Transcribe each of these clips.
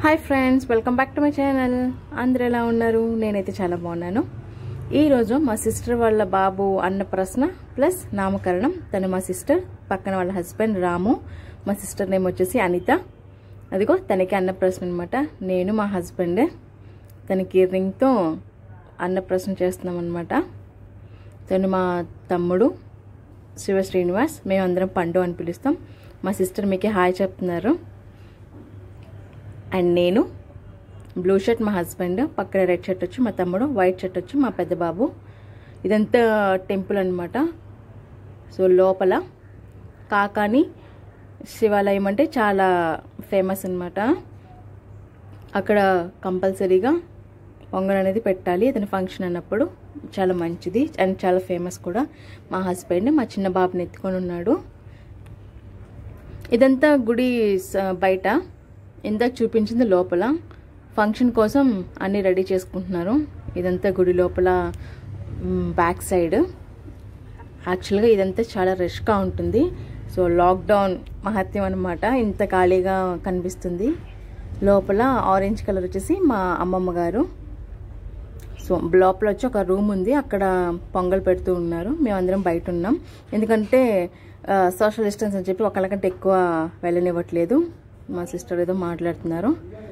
hi friends welcome back to my channel అందరు ఎలా ఉన్నారు నేనైతే చాలా బాగున్నాను ఈరోజు మా సిస్టర్ వాళ్ళ బాబు అన్న ప్రశ్న ప్లస్ నామకరణం తను మా సిస్టర్ పక్కన వాళ్ళ హస్బెండ్ రాము మా సిస్టర్ నేమ్ వచ్చేసి అనిత అదిగో తనకి అన్న ప్రశ్న అనమాట నేను మా హస్బెండ్ తనకి రింగ్తో అన్న ప్రశ్న చేస్తున్నాం అనమాట తను మా తమ్ముడు శివ శ్రీనివాస్ మేమందరం పండు అని పిలుస్తాం మా సిస్టర్ మీకు హాయ్ చెప్తున్నారు అండ్ నేను బ్లూ షర్ట్ మా హస్బెండ్ పక్కన రెడ్ షర్ట్ వచ్చి మా తమ్ముడు వైట్ షర్ట్ వచ్చి మా పెద్ద బాబు ఇదంతా టెంపుల్ అనమాట సో లోపల కాకాని శివాలయం అంటే చాలా ఫేమస్ అనమాట అక్కడ కంపల్సరీగా పొంగల్ అనేది పెట్టాలి అతని ఫంక్షన్ అన్నప్పుడు చాలా మంచిది అండ్ చాలా ఫేమస్ కూడా మా హస్బెండ్ మా చిన్న బాబుని ఎత్తుకొని ఉన్నాడు ఇదంతా గుడి స- బయట ఇందాక చూపించింది లోపల ఫంక్షన్ కోసం అన్నీ రెడీ చేసుకుంటున్నారు ఇదంతా గుడి లోపల మ్, బ్యాక్ సైడ్ యాక్చువల్గా ఇదంతా చాలా రష్గా ఉంటుంది సో లాక్డౌన్ మహత్యం అనమాట ఇంత ఖాళీగా కనిపిస్తుంది లోపల ఆరెంజ్ కలర్ వచ్చేసి మా అమ్మమ్మ గారు సో లోపల వచ్చి ఒక రూమ్ ఉంది అక్కడ పొంగల్ పెడుతూ ఉన్నారు మేమందరం బయట ఉన్నాం ఎందుకంటే సోషల్ డిస్టెన్స్ అని చెప్పి ఒకళ్ళకంటే ఎక్కువ వెళ్ళనివ్వట్లేదు మా సిస్టర్ ఏదో మాట్లాడుతున్నారు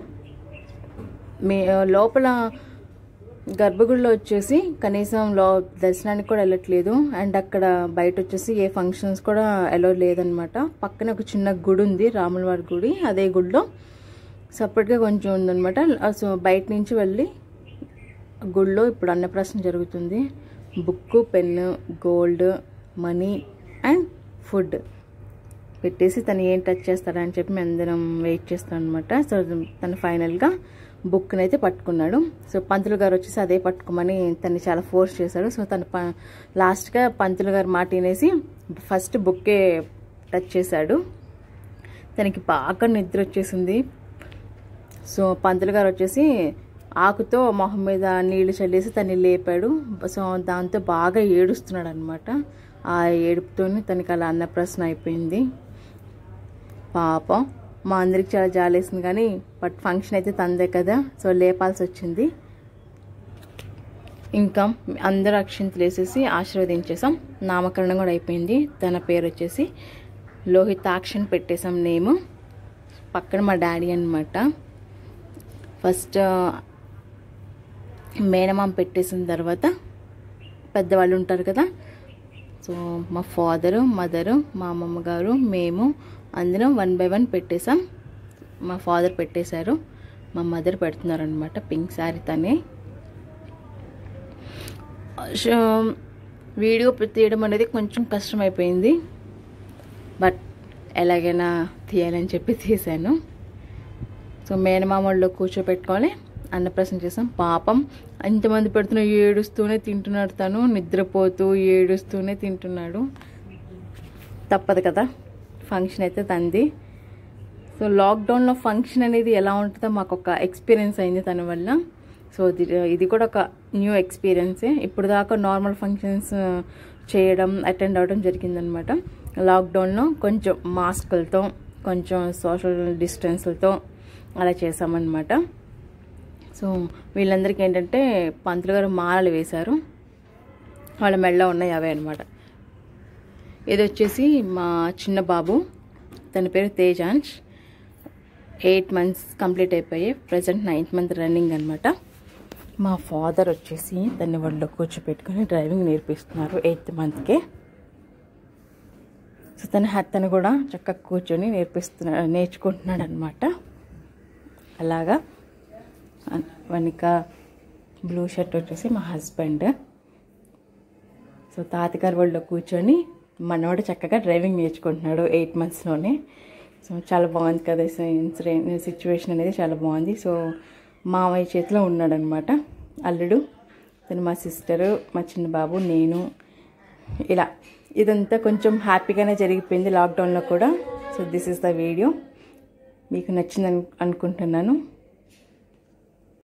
మీ లోపల గర్భగుడిలో వచ్చేసి కనీసం లో దర్శనానికి కూడా వెళ్ళట్లేదు అండ్ అక్కడ బయట వచ్చేసి ఏ ఫంక్షన్స్ కూడా అలో లేదనమాట పక్కన ఒక చిన్న గుడి ఉంది రాములవారి గుడి అదే గుడిలో సపరేట్గా కొంచెం ఉందనమాట సో బయట నుంచి వెళ్ళి గుళ్ళో ఇప్పుడు అన్నప్రాసన జరుగుతుంది book pen gold money and food పెట్టేసి తను ఏం టచ్ చేస్తాడని చెప్పి మేము అందరం వెయిట్ చేస్తాం అనమాట సో తను ఫైనల్గా బుక్ని అయితే పట్టుకున్నాడు సో పంతులు గారు వచ్చేసి అదే పట్టుకోమని తను చాలా ఫోర్స్ చేశాడు సో తను ప లాస్ట్గా పంతులు గారు మాట వినేసి ఫస్ట్ బుక్కే టచ్ చేశాడు తనకి బాగా నిద్ర వచ్చేసింది సో పంతులు గారు వచ్చేసి ఆకుతో మొహం మీద నీళ్లు చల్లేసి తన్ని లేపాడు సో దాంతో బాగా ఏడుస్తున్నాడు అనమాట ఆ ఏడుపుతోనే తనకి అలా అన్నప్రశ్న అయిపోయింది పాపం మా అందరికి చాలా జాలేసింది కానీ బట్ ఫంక్షన్ అయితే తందే కదా సో లేపాల్సి వచ్చింది ఇంకా అందరూ అక్షింతలు వేసేసి ఆశీర్వదించేసాం నామకరణం కూడా అయిపోయింది తన పేరు వచ్చేసి లోహితాక్షన్ పెట్టేసాం నేము పక్కన మా డాడీ అనమాట ఫస్ట్ మేనమామ పెట్టేసిన తర్వాత పెద్దవాళ్ళు ఉంటారు కదా సో మా ఫాదరు మదరు మా అమ్మమ్మ గారు మేము అందరం వన్ బై వన్ పెట్టేసాం మా ఫాదర్ పెట్టేశారు మా మదర్ పెడుతున్నారు అనమాట పింక్ శారీ తనే షో- వీడియో తీయడం అనేది కొంచెం కష్టమైపోయింది బట్ ఎలాగైనా తీయాలని చెప్పి తీశాను సో మేనమామల్లో కూర్చోపెట్టుకొని అన్నప్రసన్న చేసాం పాపం ఇంతమంది పెడుతున్న ఏడుస్తూనే తింటున్నాడు తను నిద్రపోతూ ఏడుస్తూనే తింటున్నాడు తప్పదు కదా ఫంక్షన్ అయితే తంది సో లాక్డౌన్లో ఫంక్షన్ అనేది ఎలా ఉంటుందో మాకు ఒక ఎక్స్పీరియన్స్ అయింది తన వల్ల సో ఇది ఇది కూడా ఒక న్యూ ఎక్స్పీరియన్సే ఇప్పుడు దాకా నార్మల్ ఫంక్షన్స్ చేయడం అటెండ్ అవ్వడం జరిగిందనమాట లాక్డౌన్లో కొంచెం మాస్కులతో కొంచెం సోషల్ డిస్టెన్స్లతో అలా చేసామన్నమాట సో వీళ్ళందరికీ ఏంటంటే పంతులు గారు మాలలు వేశారు వాళ్ళ మెడలో ఉన్నాయి అవే అనమాట ఇది వచ్చేసి మా చిన్న బాబు తన పేరు తేజాంశ్ ఎయిట్ మంత్స్ కంప్లీట్ అయిపోయి ప్రజెంట్ నైన్త్ మంత్ రన్నింగ్ అనమాట మా ఫాదర్ వచ్చేసి దాన్ని ఒళ్ళో కూర్చోపెట్టుకొని డ్రైవింగ్ నేర్పిస్తున్నారు ఎయిత్ మంత్కే సో తన తను కూడా చక్కగా కూర్చొని నేర్పిస్తున్నా నేర్చుకుంటున్నాడు అనమాట అలాగా వెనుక బ్లూ షర్ట్ వచ్చేసి మా హస్బెండ్ సో తాతగారు వాళ్ళు కూర్చొని మనవాడు చక్కగా డ్రైవింగ్ నేర్చుకుంటున్నాడు ఎయిట్ మంత్స్లోనే సో చాలా బాగుంది కదా ఇన్సిడెంట్ సిచ్యువేషన్ అనేది చాలా బాగుంది సో మామయ్య చేతిలో ఉన్నాడనమాట అల్లుడు తను మా సిస్టరు మా చిన్న బాబు నేను ఇలా ఇదంతా కొంచెం హ్యాపీగానే జరిగిపోయింది లాక్డౌన్లో కూడా so this is the video మీకు నచ్చింది అనుకుంటున్నాను